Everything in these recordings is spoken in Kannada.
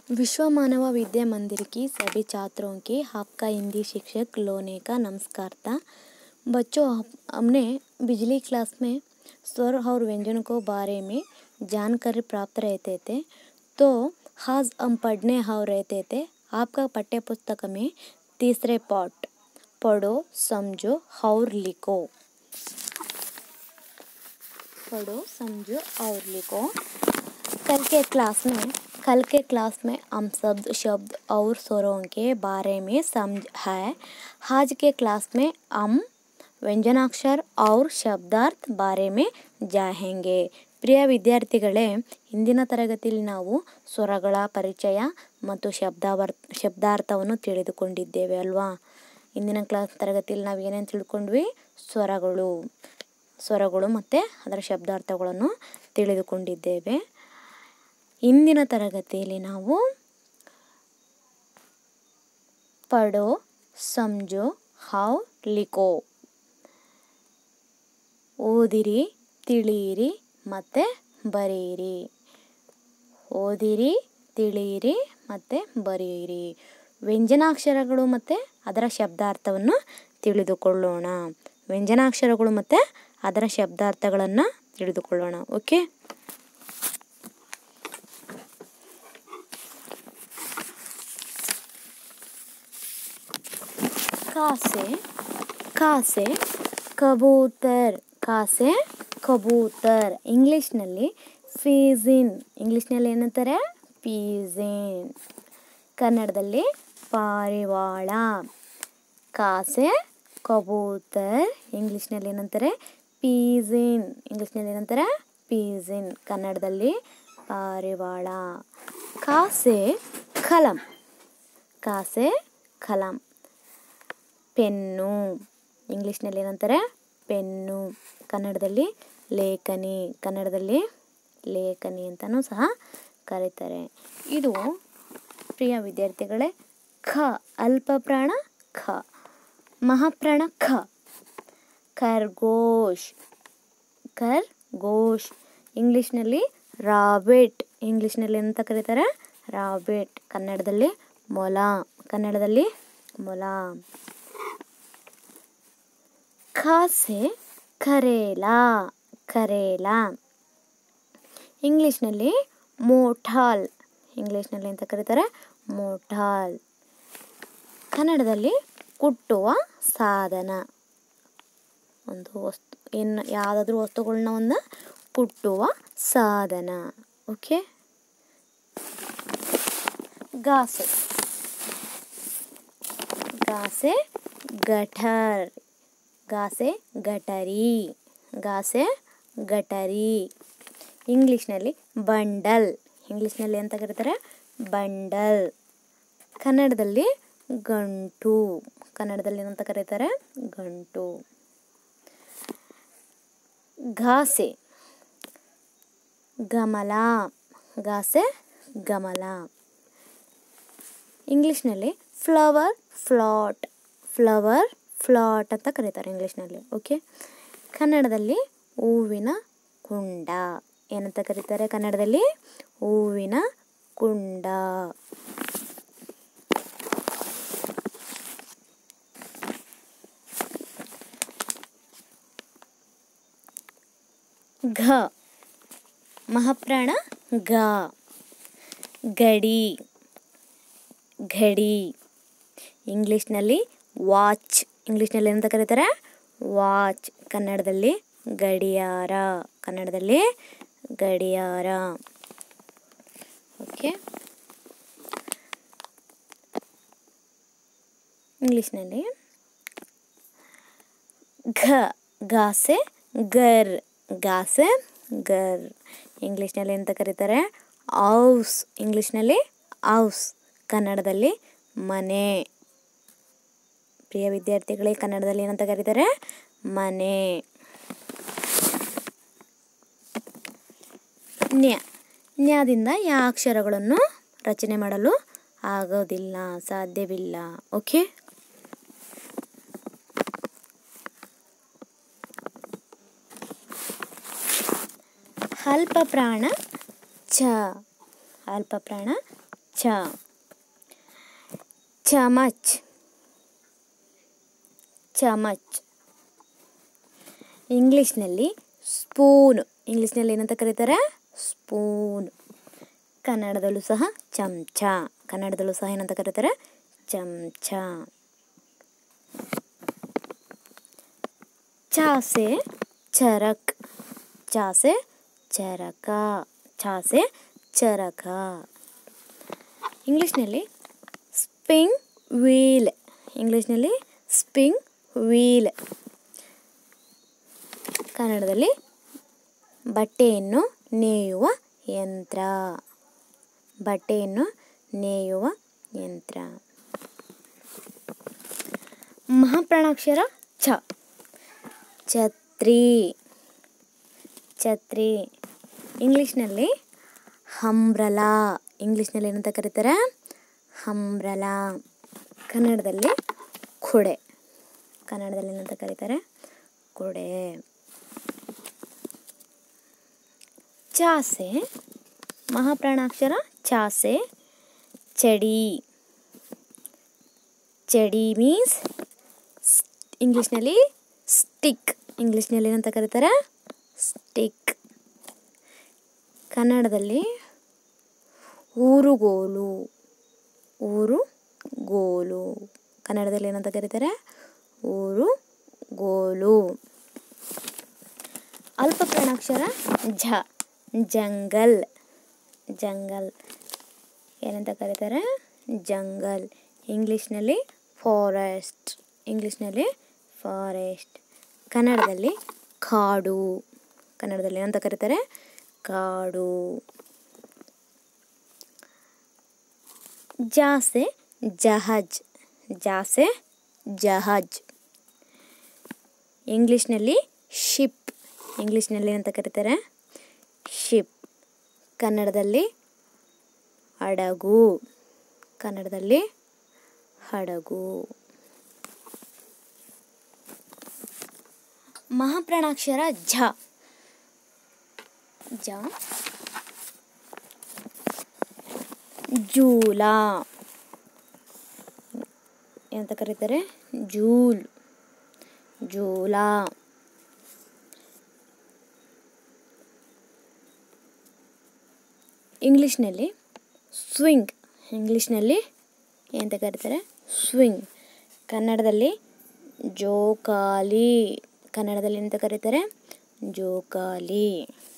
विश्व मानव विद्या मंदिर की सभी छात्रों के आपका हिंदी शिक्षक लोने का नमस्कार था बच्चों हम- हमने बिजली क्लास में स्वर और व्यंजनों को बारे में जानकारी प्राप्त रहते थे तो आज हम पढ़ने और रहते थे आपका पाठ्य पुस्तक में तीसरे पार्ट पढ़ो समझो और लिखो पढ़ो समझो और लिखो कल के क्लास में कल के क्लास में हम शब्द शब्द और स्वरों के बारे में समझ है आज के क्लास में हम ವ್ಯಂಜನಾಕ್ಷರ और ಶಬ್ದಾರ್ಥ ಬಾರೆ ಮೇ ಜಾಹೆಂಗೆ ಪ್ರಿಯ ವಿದ್ಯಾರ್ಥಿಗಳೇ ಇಂದಿನ ತರಗತಿಯಲ್ಲಿ ನಾವು ಸ್ವರಗಳ ಪರಿಚಯ ಮತ್ತು ಶಬ್ದಾವರ್ ಶಬ್ದಾರ್ಥವನ್ನು ತಿಳಿದುಕೊಂಡಿದ್ದೇವೆ ಅಲ್ವಾ ಇಂದಿನ ಕ್ಲಾಸ್ ತರಗತಿಯಲ್ಲಿ ನಾವು ಏನೇನು ತಿಳ್ಕೊಂಡ್ವಿ ಸ್ವರಗಳು ಸ್ವರಗಳು ಮತ್ತು ಅದರ ಶಬ್ದಾರ್ಥಗಳನ್ನು ತಿಳಿದುಕೊಂಡಿದ್ದೇವೆ ಇಂದಿನ ತರಗತಿಯಲ್ಲಿ ನಾವು ಪಡೋ ಸಮಜೋ ಹಾವ್ ಲಿಖೋ ಓದಿರಿ ತಿಳಿಯಿರಿ ಮತ್ತು ಬರೆಯಿರಿ ಓದಿರಿ ತಿಳಿಯಿರಿ ಮತ್ತು ಬರೆಯಿರಿ ವ್ಯಂಜನಾಕ್ಷರಗಳು ಮತ್ತು ಅದರ ಶಬ್ದಾರ್ಥವನ್ನು ತಿಳಿದುಕೊಳ್ಳೋಣ ವ್ಯಂಜನಾಕ್ಷರಗಳು ಮತ್ತು ಅದರ ಶಬ್ದಾರ್ಥಗಳನ್ನು ತಿಳಿದುಕೊಳ್ಳೋಣ ಓಕೆ ಕಾಸೆ ಕಾಸೆ ಕಬೂತರ್ ಕಾಸೆ ಕಬೂತರ್ ಇಂಗ್ಲೀಷ್ನಲ್ಲಿ ಫೀಸಿನ್ ಇಂಗ್ಲೀಷ್ನಲ್ಲಿ ಏನಂತಾರೆ ಪೀಸಿನ್ ಕನ್ನಡದಲ್ಲಿ ಪಾರಿವಾಳ ಕಾಸೆ ಕಬೂತರ್ ಇಂಗ್ಲೀಷ್ನಲ್ಲಿ ಏನಂತಾರೆ ಪೀಸಿನ್ ಇಂಗ್ಲೀಷ್ನಲ್ಲಿ ಏನಂತಾರೆ ಪೀಸಿನ್ ಕನ್ನಡದಲ್ಲಿ ಪಾರಿವಾಳ ಕಾಸೆ ಕಲಂ ಕಾಸೆ ಕಲಂ ಪೆನ್ನು ಇಂಗ್ಲೀಷ್ನಲ್ಲಿ ಏನಂತಾರೆ ಪೆನ್ನು ಕನ್ನಡದಲ್ಲಿ ಲೇಖನಿ ಕನ್ನಡದಲ್ಲಿ ಲೇಖನಿ ಅಂತಲೂ ಸಹ ಕರೀತಾರೆ ಇದು ಪ್ರಿಯ ವಿದ್ಯಾರ್ಥಿಗಳೇ ಖ ಅಲ್ಪ ಪ್ರಾಣ ಖ ಮಹಾಪ್ರಾಣ ಖ ಖರ್ಗೋಶ್ ಖರ್ಗೋಶ್ ಇಂಗ್ಲೀಷ್ನಲ್ಲಿ ರಾಬೆಟ್ ಇಂಗ್ಲೀಷ್ನಲ್ಲಿ ಏನಂತ ಕರೀತಾರೆ ರಾಬೆಟ್ ಕನ್ನಡದಲ್ಲಿ ಮೊಲ ಕನ್ನಡದಲ್ಲಿ ಮೊಲ ಖಾಸೆ ಕರೇಲಾ ಕರೇಲಾ ಇಂಗ್ಲೀಷ್ನಲ್ಲಿ ಮೋಠಾಲ್ ಇಂಗ್ಲೀಷ್ನಲ್ಲಿ ಅಂತ ಕರೀತಾರೆ ಮೋಠಾಲ್ ಕನ್ನಡದಲ್ಲಿ ಕುಟ್ಟುವ ಸಾಧನ ಒಂದು ವಸ್ತು ಏನು ಯಾವುದಾದ್ರೂ ವಸ್ತುಗಳನ್ನ ಒಂದು ಕುಟ್ಟುವ ಸಾಧನ ಓಕೆ ಗಾಸೆ ಗಾಸೆ ಗಠರ್ ಗಾಸೆ ಗಟರಿ ಗಾಸೆ ಗಟರಿ ಇಂಗ್ಲೀಷ್ನಲ್ಲಿ ಬಂಡಲ್ ಇಂಗ್ಲೀಷ್ನಲ್ಲಿ ಅಂತ ಕರೀತಾರೆ ಬಂಡಲ್ ಕನ್ನಡದಲ್ಲಿ ಗಂಟು ಕನ್ನಡದಲ್ಲಿ ಏನಂತ ಕರೀತಾರೆ ಗಂಟು ಘಾಸೆ ಗಮಲ ಘಾಸೆ ಗಮಲ ಇಂಗ್ಲೀಷ್ನಲ್ಲಿ ಫ್ಲವರ್ ಫ್ಲಾಟ್ ಫ್ಲವರ್ ಫ್ಲಾಟ್ ಅಂತ ಕರೀತಾರೆ ಇಂಗ್ಲೀಷ್ನಲ್ಲಿ ಓಕೆ ಕನ್ನಡದಲ್ಲಿ ಹೂವಿನ ಕುಂಡ ಏನಂತ ಕರೀತಾರೆ ಕನ್ನಡದಲ್ಲಿ ಹೂವಿನ ಕುಂಡ ಘ ಮಹಾಪ್ರಾಣ ಗ ಗಡಿ ಘಡಿ ಇಂಗ್ಲೀಷ್ನಲ್ಲಿ ವಾಚ್ ಇಂಗ್ಲೀಷ್ನಲ್ಲಿ ಏನಂತ ಕರೀತಾರೆ ವಾಚ್ ಕನ್ನಡದಲ್ಲಿ ಗಡಿಯಾರ ಕನ್ನಡದಲ್ಲಿ ಗಡಿಯಾರ ಓಕೆ ಇಂಗ್ಲೀಷ್ನಲ್ಲಿ ಘ ಗಾಸೆ ಗರ್ ಗಾಸೆ ಗರ್ ಇಂಗ್ಲೀಷ್ನಲ್ಲಿ ಎಂತ ಕರೀತಾರೆ ಔಸ್ ಇಂಗ್ಲೀಷ್ನಲ್ಲಿ ಔಸ್ ಕನ್ನಡದಲ್ಲಿ ಮನೆ ಪ್ರಿಯ ವಿದ್ಯಾರ್ಥಿಗಳೇ ಕನ್ನಡದಲ್ಲಿ ಏನಂತ ಕರೀತಾರೆ ಮನೆ ನ್ಯ ನ್ಯಾದಿಂದ ಯಾವ ಅಕ್ಷರಗಳನ್ನು ರಚನೆ ಮಾಡಲು ಆಗೋದಿಲ್ಲ ಸಾಧ್ಯವಿಲ್ಲ ಓಕೆ ಅಲ್ಪ ಪ್ರಾಣ ಛ ಅಲ್ಪ ಪ್ರಾಣ ಛ ಚಮಚ್ ಚಮಚ್ ಇಂಗ್ಲೀಷ್ನಲ್ಲಿ ಸ್ಪೂನ್ ಇಂಗ್ಲೀಷ್ನಲ್ಲಿ ಏನಂತ ಕರೀತಾರೆ ಸ್ಪೂನ್ ಕನ್ನಡದಲ್ಲೂ ಸಹ ಚಮಚ ಕನ್ನಡದಲ್ಲೂ ಸಹ ಏನಂತ ಕರೀತಾರೆ ಚಮಚ ಚಾಸೆ ಚರಕ್ ಚಾಸೆ ಚರಕ ಚಾಸೆ ಚರಕ ಇಂಗ್ಲೀಷ್ನಲ್ಲಿ ಸ್ಪಿಂಗ್ ವೀಲ್ ಇಂಗ್ಲೀಷ್ನಲ್ಲಿ ಸ್ಪಿಂಗ್ ವೀಲ್ ಕನ್ನಡದಲ್ಲಿ ಬಟ್ಟೆಯನ್ನು ನೇಯುವ ಯಂತ್ರ ಬಟ್ಟೆಯನ್ನು ನೇಯುವ ಯಂತ್ರ ಮಹಾಪ್ರಾಣಾಕ್ಷರ ಛ ಛತ್ರಿ ಛತ್ರಿ ಇಂಗ್ಲೀಷ್ನಲ್ಲಿ ಹಂಬ್ರಲಾ ಇಂಗ್ಲೀಷ್ನಲ್ಲಿ ಏನಂತ ಕರೀತಾರೆ ಹಂಬ್ರಲಾ ಕನ್ನಡದಲ್ಲಿ ಕೊಡೆ ಕನ್ನಡದಲ್ಲಿ ಏನಂತ ಕರೀತಾರೆ ಕೊಡೆ ಚಾಸೆ ಮಹಾಪ್ರಾಣಾಕ್ಷರ ಚಾಸೆ ಚಡಿ ಚಡಿ ಮೀನ್ಸ್ ಇಂಗ್ಲೀಷ್ನಲ್ಲಿ ಸ್ಟಿಕ್ ಇಂಗ್ಲೀಷ್ನಲ್ಲಿ ಏನಂತ ಕರೀತಾರೆ ಸ್ಟಿಕ್ ಕನ್ನಡದಲ್ಲಿ ಊರುಗೋಲು ಊರುಗೋಲು ಕನ್ನಡದಲ್ಲಿ ಏನಂತ ಕರೀತಾರೆ ಊರುಗೋಲು ಅಲ್ಪ ಪ್ರಾಣಾಕ್ಷರ ಝ ಜಂಗಲ್ ಜಂಗಲ್ ಏನಂತ ಕರೀತಾರೆ ಜಂಗಲ್ ಇಂಗ್ಲೀಷ್ನಲ್ಲಿ ಫಾರೆಸ್ಟ್ ಇಂಗ್ಲೀಷ್ನಲ್ಲಿ ಫಾರೆಸ್ಟ್ ಕನ್ನಡದಲ್ಲಿ ಕಾಡು ಕನ್ನಡದಲ್ಲಿ ಏನಂತ ಕರೀತಾರೆ ಕಾಡು ಜಾಸೆ ಜಹಜ್ ಜಾಸೆ ಜಹಜ್ ಇಂಗ್ಲೀಷ್ನಲ್ಲಿ ಶಿಪ್ ಇಂಗ್ಲೀಷ್ನಲ್ಲಿ ಏನಂತ ಕರೀತಾರೆ ಶಿಪ್ ಕನ್ನಡದಲ್ಲಿ ಹಡಗು ಕನ್ನಡದಲ್ಲಿ ಹಡಗು ಮಹಾಪ್ರಾಣಾಕ್ಷರ ಝ ಜ ಜೂಲ ಏನಂತ ಕರೀತಾರೆ ಜೂಲ್ ಜೂಲ ಇಂಗ್ಲೀಷ್ನಲ್ಲಿ ಸ್ವಿಂಗ್ ಇಂಗ್ಲೀಷ್ನಲ್ಲಿ ಏನಂತ ಕರೀತಾರೆ ಸ್ವಿಂಗ್ ಕನ್ನಡದಲ್ಲಿ ಜೋಕಾಲಿ ಕನ್ನಡದಲ್ಲಿ ಎಂತ ಕರೀತಾರೆ ಜೋಕಾಲಿ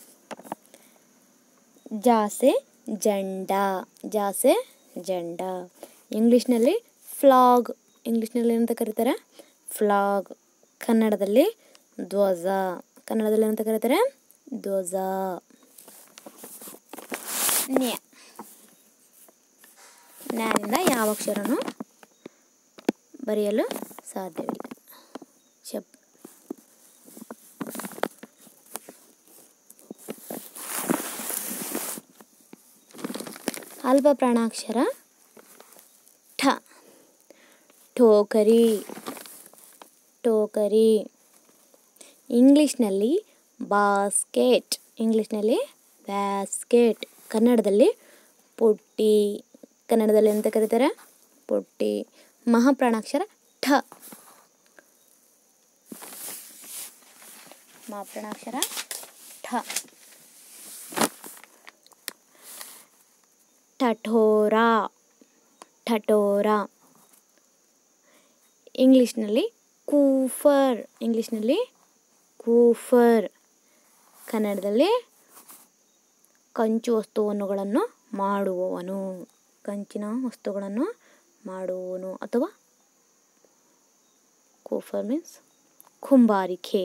ಜಾಸೆ ಜಂಡ ಜಾಸೆ ಜಂಡ ಇಂಗ್ಲೀಷ್ನಲ್ಲಿ ಫ್ಲಾಗ್ ಇಂಗ್ಲೀಷ್ನಲ್ಲಿ ಏನಂತ ಕರೀತಾರೆ ಫ್ಲಾಗ್ ಕನ್ನಡದಲ್ಲಿ ಧ್ವಜ ಕನ್ನಡದಲ್ಲಿ ಏನಂತ ಕರೀತಾರೆ ಧ್ವಜ ನ್ಯ ನ್ಯಾನಿಂದ ಯಾವ ಅಕ್ಷರನೂ ಬರೆಯಲು ಸಾಧ್ಯವಿಲ್ಲ ಶಬ್ ಅಲ್ಪ ಪ್ರಾಣಾಕ್ಷರ ಠ ಟೋಕರಿ ಟೋಕರಿ ಇಂಗ್ಲೀಷ್ನಲ್ಲಿ ಬಾಸ್ಕೆಟ್ ಇಂಗ್ಲೀಷ್ನಲ್ಲಿ ಬ್ಯಾಸ್ಕೆಟ್ ಕನ್ನಡದಲ್ಲಿ ಪುಟ್ಟಿ ಕನ್ನಡದಲ್ಲಿ ಎಂತ ಕರೀತಾರೆ ಪುಟ್ಟಿ ಮಹಾಪ್ರಾಣಾಕ್ಷರ ಠ ಮಹಾಪ್ರಾಣಾಕ್ಷರ ಠ ಟಠೋರ ಟಠೋರ ಇಂಗ್ಲೀಷ್ನಲ್ಲಿ ಕೂಫರ್ ಇಂಗ್ಲೀಷ್ನಲ್ಲಿ ಕೂಫರ್ ಕನ್ನಡದಲ್ಲಿ ಕಂಚು ವಸ್ತುವನ್ನುಗಳನ್ನು ಮಾಡುವವನು ಕಂಚಿನ ವಸ್ತುಗಳನ್ನು ಮಾಡುವವನು ಅಥವಾ ಕೂಫರ್ ಮೀನ್ಸ್ ಕುಂಬಾರಿಕೆ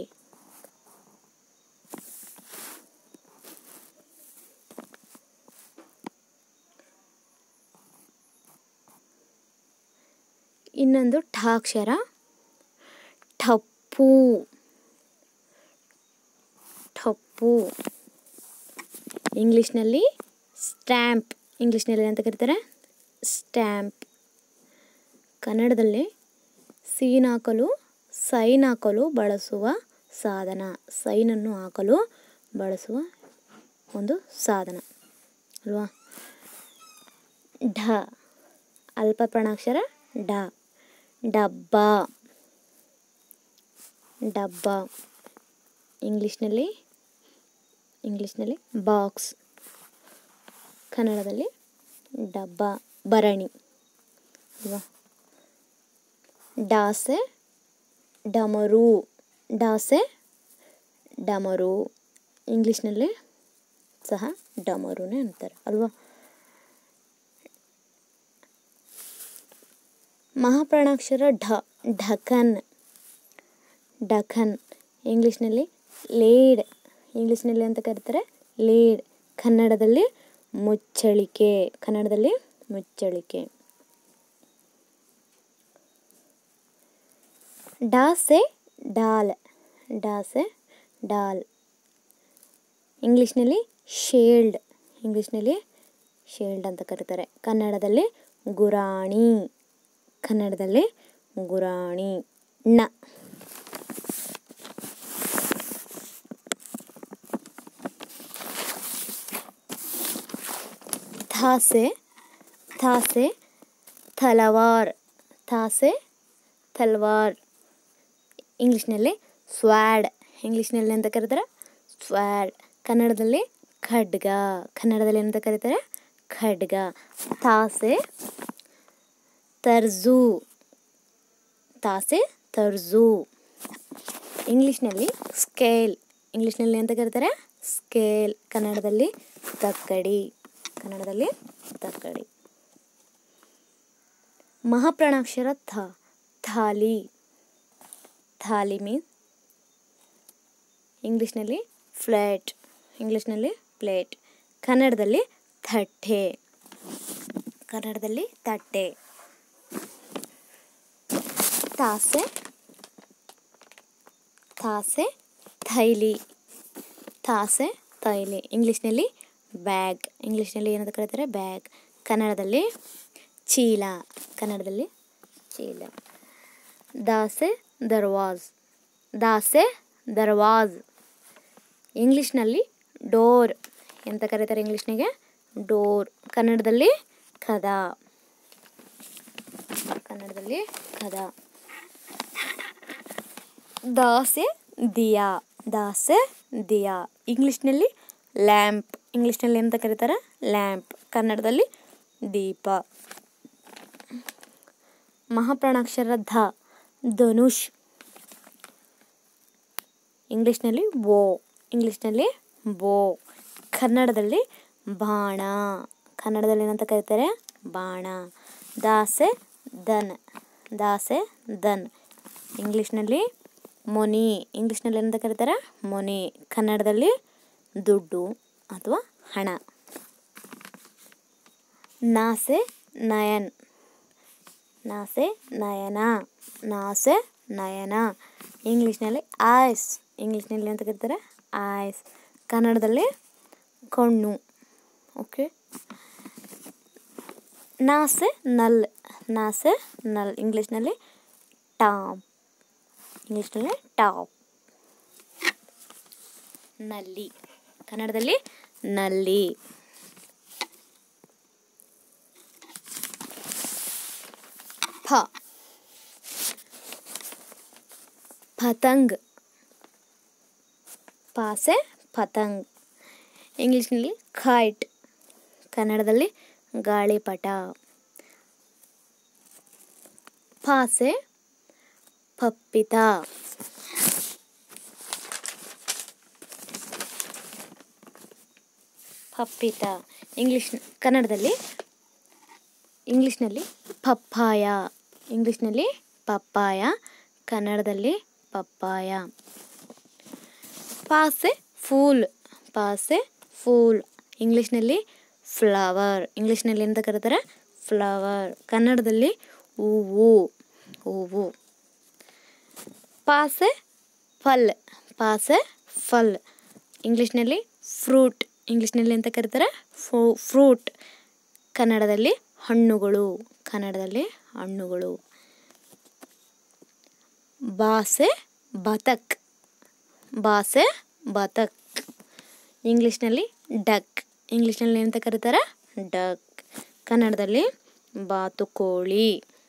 ಇನ್ನೊಂದು ಠಾಕ್ಷರ ಠಪ್ಪು ಠಪ್ಪು ಇಂಗ್ಲೀಷ್ನಲ್ಲಿ ಸ್ಟ್ಯಾಂಪ್ ಇಂಗ್ಲೀಷ್ನಲ್ಲಿ ಏನಂತ ಕರೀತಾರೆ ಸ್ಟ್ಯಾಂಪ್ ಕನ್ನಡದಲ್ಲಿ ಸೀನ್ ಹಾಕಲು ಸೈನ್ ಹಾಕಲು ಬಳಸುವ ಸಾಧನ ಸೈನನ್ನು ಹಾಕಲು ಬಳಸುವ ಒಂದು ಸಾಧನ ಅಲ್ವಾ ಢ ಢ ಅಲ್ಪ ಪ್ರಾಣಾಕ್ಷರ ಡ ಡಬ್ಬ ಡಬ್ಬ ಇಂಗ್ಲೀಷ್ನಲ್ಲಿ ಇಂಗ್ಲೀಷ್ನಲ್ಲಿ ಬಾಕ್ಸ್ ಕನ್ನಡದಲ್ಲಿ ಡಬ್ಬ ಭರಣಿ ಅಲ್ವಾ ಡಾಸೆ ಡಮರು ಡಾಸೆ ಡಮರು ಇಂಗ್ಲೀಷ್ನಲ್ಲಿ ಸಹ ಡಮರುನೇ ಅಂತಾರೆ ಅಲ್ವಾ ಮಹಾಪ್ರಾಣಾಕ್ಷರ ಢ ಢಕನ್ ಡಖನ್ ಇಂಗ್ಲೀಷ್ನಲ್ಲಿ ಲೇಡ್ ಇಂಗ್ಲೀಷ್ನಲ್ಲಿ ಅಂತ ಕರೀತಾರೆ ಲೇಡ್ ಕನ್ನಡದಲ್ಲಿ ಮುಚ್ಚಳಿಕೆ ಕನ್ನಡದಲ್ಲಿ ಮುಚ್ಚಳಿಕೆ ಡಾಸೆ ಡಾಲ್ ಡಾಸೆ ಡಾಲ್ ಇಂಗ್ಲೀಷ್ನಲ್ಲಿ ಶೇಲ್ಡ್ ಇಂಗ್ಲೀಷ್ನಲ್ಲಿ ಶೇಲ್ಡ್ ಅಂತ ಕರೀತಾರೆ ಕನ್ನಡದಲ್ಲಿ ಗುರಾಣಿ ಕನ್ನಡದಲ್ಲಿ ಗುರಾಣಿ ಣ ಥಾಸೆ ಥಾಸೆ ಥಲವಾರ್ ಥಾಸೆ ತಲ್ವಾರ್ ಇಂಗ್ಲೀಷ್ನಲ್ಲಿ ಸ್ವ್ಯಾಡ್ ಇಂಗ್ಲೀಷ್ನಲ್ಲಿ ಅಂತ ಕರೀತಾರೆ ಸ್ವ್ಯಾಡ್ ಕನ್ನಡದಲ್ಲಿ ಖಡ್ಗ ಕನ್ನಡದಲ್ಲಿ ಏನಂತ ಕರೀತಾರೆ ಖಡ್ಗ ತಾಸೆ ತರ್ಜು ತಾಸೆ ತರ್ಜು ಇಂಗ್ಲೀಷ್ನಲ್ಲಿ ಸ್ಕೇಲ್ ಇಂಗ್ಲೀಷ್ನಲ್ಲಿ ಅಂತ ಕರೀತಾರೆ ಸ್ಕೇಲ್ ಕನ್ನಡದಲ್ಲಿ ತಕ್ಕಡಿ ಕನ್ನಡದಲ್ಲಿ ತಕ್ಕಡಿ ಮಹಾಪ್ರಾಣಾಕ್ಷರ ಥ ಥಾಲಿ ಥಾಲಿ ಮೀನ್ಸ್ ಇಂಗ್ಲೀಷ್ನಲ್ಲಿ ಫ್ಲೇಟ್ ಇಂಗ್ಲೀಷ್ನಲ್ಲಿ ಪ್ಲೇಟ್ ಕನ್ನಡದಲ್ಲಿ ತಟ್ಟೆ ಕನ್ನಡದಲ್ಲಿ ತಟ್ಟೆ ತಾಸೆ ತಾಸೆ ಥೈಲಿ ತಾಸೆ ಥೈಲಿ ಇಂಗ್ಲೀಷ್ನಲ್ಲಿ ಬ್ಯಾಗ್ ಇಂಗ್ಲೀಷ್ನಲ್ಲಿ ಏನಂತ ಕರೀತಾರೆ ಬ್ಯಾಗ್ ಕನ್ನಡದಲ್ಲಿ ಚೀಲ ಕನ್ನಡದಲ್ಲಿ ಚೀಲ ದಾಸೆ ದರ್ವಾಜ್ ದಾಸೆ ದರ್ವಾಜ್ ಇಂಗ್ಲೀಷ್ನಲ್ಲಿ ಡೋರ್ ಎಂತ ಕರೀತಾರೆ ಇಂಗ್ಲೀಷ್ನಿಗೆ ಡೋರ್ ಕನ್ನಡದಲ್ಲಿ ಕದ ಕನ್ನಡದಲ್ಲಿ ಕದ ದಾಸೆ ದಿಯಾ ದಾಸೆ ದಿಯಾ ಇಂಗ್ಲೀಷ್ನಲ್ಲಿ ಲ್ಯಾಂಪ್ ಇಂಗ್ಲೀಷ್ನಲ್ಲಿ ಎಂತ ಕರೀತಾರೆ ಲ್ಯಾಂಪ್ ಕನ್ನಡದಲ್ಲಿ ದೀಪ ಮಹಾಪ್ರಾಣಾಕ್ಷರ ಧ ಧನುಷ್ ಇಂಗ್ಲೀಷ್ನಲ್ಲಿ ಬೋ ಇಂಗ್ಲೀಷ್ನಲ್ಲಿ ಬೋ ಕನ್ನಡದಲ್ಲಿ ಬಾಣ ಕನ್ನಡದಲ್ಲಿ ಏನಂತ ಕರೀತಾರೆ ಬಾಣ ದಾಸೆ ದನ್ ದಾಸೆ ದನ್ ಇಂಗ್ಲೀಷ್ನಲ್ಲಿ ಮೊನಿ ಇಂಗ್ಲೀಷ್ನಲ್ಲಿ ಏನಂತ ಕರೀತಾರೆ ಮೊನಿ ಕನ್ನಡದಲ್ಲಿ ದುಡ್ಡು ಅಥವಾ ಹಣ ನಾಸೆ ನಯನ್ ನಾಸೆ ನಯನ ನಾಸೆ ನಯನ ಇಂಗ್ಲೀಷ್ನಲ್ಲಿ ಐಸ್ ಇಂಗ್ಲೀಷ್ನಲ್ಲಿ ಅಂತ ಕರೀತಾರೆ ಐಸ್ ಕನ್ನಡದಲ್ಲಿ ಕಣ್ಣು ಓಕೆ ನಾಸೆ ನಲ್ ನಾಸೆ ನಲ್ ಇಂಗ್ಲೀಷ್ನಲ್ಲಿ ಟಾಪ್ ಇಂಗ್ಲೀಷ್ನಲ್ಲಿ ಟಾಪ್ ನಲ್ಲಿ ಕನ್ನಡದಲ್ಲಿ ನಲ್ಲಿ ಪ ಪತಂಗ್ ಪಾಸೆ ಪತಂಗ್ ಇಂಗ್ಲೀಷ್ನಲ್ಲಿ ಕೈಟ್ ಕನ್ನಡದಲ್ಲಿ ಗಾಳಿಪಟ ಪಾಸೆ ಪಪ್ಪಿತ ಪಪ್ಪಿತ ಇಂಗ್ಲೀಷ್ ಕನ್ನಡದಲ್ಲಿ ಇಂಗ್ಲೀಷ್ನಲ್ಲಿ ಪಪ್ಪಾಯ ಇಂಗ್ಲೀಷ್ನಲ್ಲಿ ಪಪ್ಪಾಯ ಕನ್ನಡದಲ್ಲಿ ಪಪ್ಪಾಯ ಪಾಸೆ ಫೂಲ್ ಪಾಸೆ ಫೂಲ್ ಇಂಗ್ಲೀಷ್ನಲ್ಲಿ ಫ್ಲವರ್ ಇಂಗ್ಲೀಷ್ನಲ್ಲಿ ಎಂತ ಕರೀತಾರೆ ಫ್ಲವರ್ ಕನ್ನಡದಲ್ಲಿ ಹೂವು ಹೂವು ಪಾಸೆ ಫಲ್ ಪಾಸೆ ಫಲ್ ಇಂಗ್ಲೀಷ್ನಲ್ಲಿ ಫ್ರೂಟ್ ಇಂಗ್ಲೀಷ್ನಲ್ಲಿ ಎಂತ ಕರೀತಾರೆ ಫ್ರೂ ಫ್ರೂಟ್ ಕನ್ನಡದಲ್ಲಿ ಹಣ್ಣುಗಳು ಕನ್ನಡದಲ್ಲಿ ಹಣ್ಣುಗಳು ಬಾಸೆ ಬತಕ್ ಬಾಸೆ ಬತಕ್ ಇಂಗ್ಲೀಷ್ನಲ್ಲಿ ಡಕ್ ಇಂಗ್ಲೀಷ್ನಲ್ಲಿ ಏನಂತ ಕರೀತಾರೆ ಡಕ್ ಕನ್ನಡದಲ್ಲಿ ಬಾತುಕೋಳಿ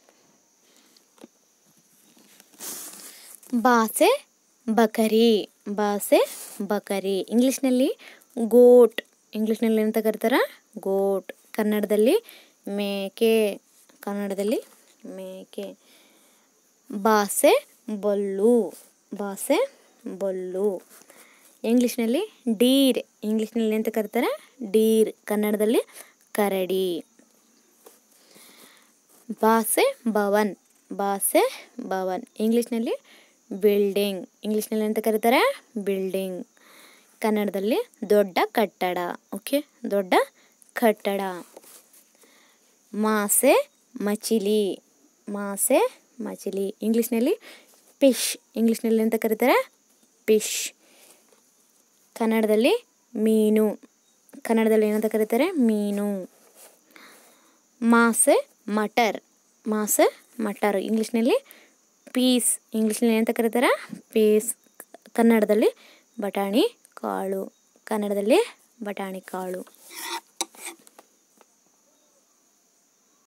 ಬಾಸೆ ಬಕರಿ ಬಾಸೆ ಬಕರಿ ಇಂಗ್ಲೀಷ್ನಲ್ಲಿ ಗೋಟ್ ಇಂಗ್ಲೀಷ್ನಲ್ಲಿ ಎಂತ ಕರೀತಾರ ಗೋಟ್ ಕನ್ನಡದಲ್ಲಿ ಮೇಕೆ ಕನ್ನಡದಲ್ಲಿ ಮೇಕೆ ಬಾಸೆ ಬೊಲ್ಲು ಬಾಸೆ ಬೊಲ್ಲು ಇಂಗ್ಲೀಷ್ನಲ್ಲಿ ಡೀರ್ ಇಂಗ್ಲೀಷ್ನಲ್ಲಿ ಎಂತ ಕರೀತಾರೆ ಡೀರ್ ಕನ್ನಡದಲ್ಲಿ ಕರಡಿ ಬಾಸೆ ಭವನ್ ಬಾಸೆ ಭವನ್ ಇಂಗ್ಲೀಷ್ನಲ್ಲಿ ಬಿಲ್ಡಿಂಗ್ ಇಂಗ್ಲೀಷ್ನಲ್ಲಿ ಎಂತ ಕರೀತಾರೆ ಬಿಲ್ಡಿಂಗ್ ಕನ್ನಡದಲ್ಲಿ ದೊಡ್ಡ ಕಟ್ಟಡ ಓಕೆ ದೊಡ್ಡ ಕಟ್ಟಡ ಮಾಸೆ ಮಚಿಲಿ ಮಾಸೆ ಮಚಿಲಿ ಇಂಗ್ಲೀಷ್ನಲ್ಲಿ ಫಿಶ್ ಇಂಗ್ಲೀಷ್ನಲ್ಲಿ ಎಂತ ಕರೀತಾರೆ ಫಿಶ್ ಕನ್ನಡದಲ್ಲಿ ಮೀನು ಕನ್ನಡದಲ್ಲಿ ಏನಂತ ಕರೀತಾರೆ ಮೀನು ಮಾಸೆ ಮಟರ್ ಮಾಸೆ ಮಟರ್ ಇಂಗ್ಲೀಷ್ನಲ್ಲಿ ಪೀಸ್ ಇಂಗ್ಲೀಷ್ನಲ್ಲಿ ಏನಂತ ಕರೀತಾರೆ ಪೀಸ್ ಕನ್ನಡದಲ್ಲಿ ಬಟಾಣಿ ಕಾಳು ಕನ್ನಡದಲ್ಲಿ ಬಟಾಣಿ ಕಾಳು